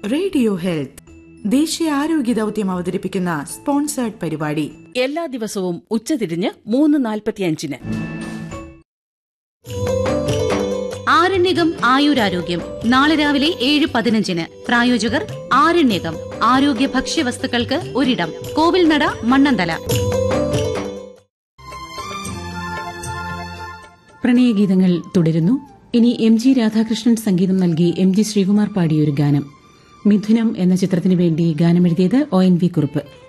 radio health ദേശീയ ആരോഗ്യ ദൗത്യം അവതരിപ്പിക്കുന്ന സ്പോൺസേർഡ് പരിപാടി എല്ലാ ദിവസവും ഉച്ചതിരിഞ്ഞ് മൂന്ന് നാൽപ്പത്തിയഞ്ചിന് ആരണ്യകം ആയുരാരോഗ്യം നാളെ രാവിലെ ഏഴ് പതിനഞ്ചിന് പ്രായോജകർ ആരണ്യകം ആരോഗ്യ ഭക്ഷ്യവസ്തുക്കൾക്ക് ഒരിടം കോവിൽനട മണ്ണന്തല പ്രണയഗീതങ്ങൾ തുടരുന്നു ഇനി എം ജി രാധാകൃഷ്ണൻ സംഗീതം നൽകി എം ജി ശ്രീകുമാർ പാടിയൊരു ഗാനം മിഥുനം എന്ന ചിത്രത്തിനു വേണ്ടി ഗാനമെഴുതിയത് ഒ എൻ വി കുറുപ്പ്